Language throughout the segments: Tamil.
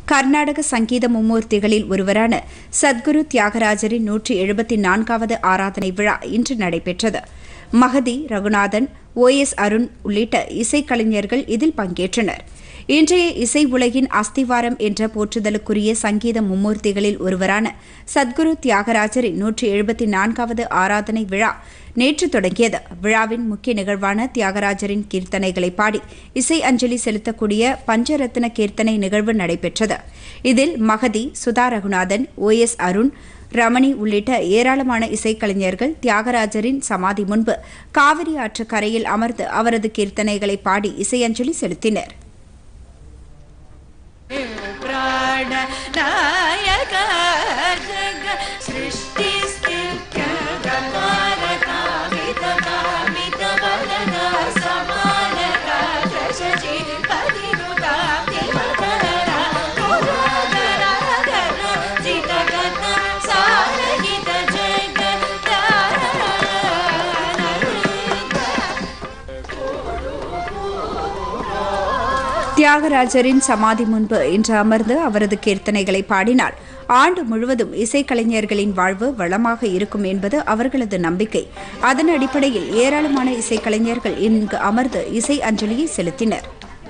கர்நாடக சங்கீத மும்மூர்த்திகளில் ஒருவரான சத்குரு தியாகராஜரின் நூற்றி எழுபத்தி நான்காவது ஆராதனை விழா இன்று நடைபெற்றது மகதி ரகுநாதன் ஓ எஸ் அருண் உள்ளிட்ட இசைக்கலைஞர்கள் இதில் பங்கேற்றனர் இன்றைய இசை உலகின் அஸ்திவாரம் என்ற போற்றுதலுக்குரிய சங்கீத மும்மூர்த்திகளில் ஒருவரான சத்குரு தியாகராஜரின் நூற்றி எழுபத்தி நான்காவது ஆராதனை விழா நேற்று தொடங்கியது விழாவின் முக்கிய நிகழ்வான தியாகராஜரின் கீர்த்தனைகளை பாடி இசை அஞ்சலி செலுத்தக்கூடிய பஞ்சரத்ன கீர்த்தனை நிகழ்வு நடைபெற்றது இதில் மகதி சுதா ரகுநாதன் ஓ எஸ் அருண் ரமணி உள்ளிட்ட ஏராளமான இசைக்கலைஞர்கள் தியாகராஜரின் சமாதி முன்பு காவிரி ஆற்று கரையில் அமர்ந்து அவரது கீர்த்தனைகளை பாடி இசையஞ்சலி செலுத்தினர் प्राण नायक जग सृष्टि कामित कामित वदन समान राज शशि पतिनुता दिवकरा पुराधरा धर जित गत सारहित जग தியாகராஜரின் சமாதி முன்பு இன்று அமர்ந்து அவரது கீர்த்தனைகளை பாடினால் ஆண்டு முழுவதும் இசைக்கலைஞர்களின் வாழ்வு வளமாக இருக்கும் என்பது அவர்களது நம்பிக்கை அதன் அடிப்படையில் ஏராளமான இசைக்கலைஞர்கள் இங்கு அமர்ந்து இசை அஞ்சலியை செலுத்தினர்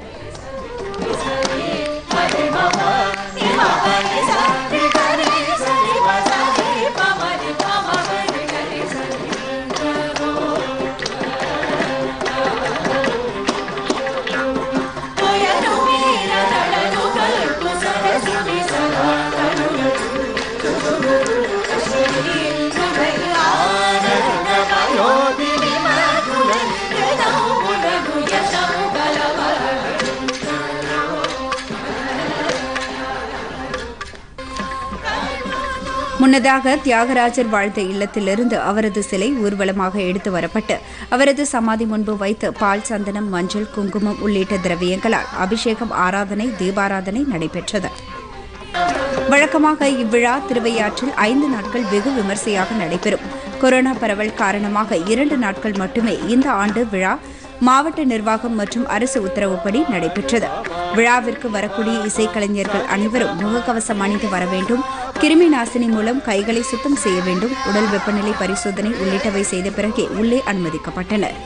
முன்னதாக தியாகராஜர் வாழ்ந்த இல்லத்திலிருந்து அவரது சிலை ஊர்வலமாக எடுத்து வரப்பட்டு அவரது சமாதி முன்பு வைத்து பால் சந்தனம் மஞ்சள் குங்குமம் உள்ளிட்ட திரவியங்களால் அபிஷேகம் ஆராதனை தீபாராதனை நடைபெற்றது வழக்கமாக இவ்விழா திருவையாற்றில் ஐந்து நாட்கள் வெகு விமர்சையாக நடைபெறும் கொரோனா பரவல் காரணமாக இரண்டு நாட்கள் மட்டுமே இந்த ஆண்டு விழா மாவட்ட நிர்வாகம் மற்றும் அரசு உத்தரவுப்படி நடைபெற்றது விழாவிற்கு வரக்கூடிய இசைக்கலைஞர்கள் அனைவரும் முகக்கவசம் அணிந்து வர வேண்டும் கிருமி நாசினி மூலம் கைகளை சுத்தம் செய்ய வேண்டும் உடல் வெப்பநிலை பரிசோதனை உள்ளிட்டவை செய்த பிறகே உள்ளே அனுமதிக்கப்பட்டனர்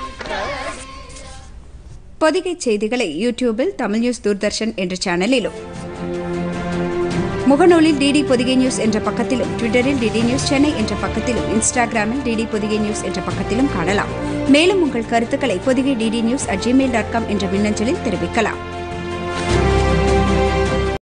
பொதிகை செய்திகளை யூடியூபில் தமிழ் நியூஸ் தூர்தர்ஷன் என்ற சேனலிலும் முகநூலில் டிடி பொதிகை நியூஸ் என்ற பக்கத்திலும் ட்விட்டரில் டிடி நியூஸ் சென்னை என்ற பக்கத்திலும் இன்ஸ்டாகிராமில் டிடி பொதிகை நியூஸ் என்ற பக்கத்திலும் காணலாம் மேலும் உங்கள் கருத்துக்களை Podhigai DD news at Gmail dot com என்ற மின்னஞ்சலில் தெரிவிக்கலாம்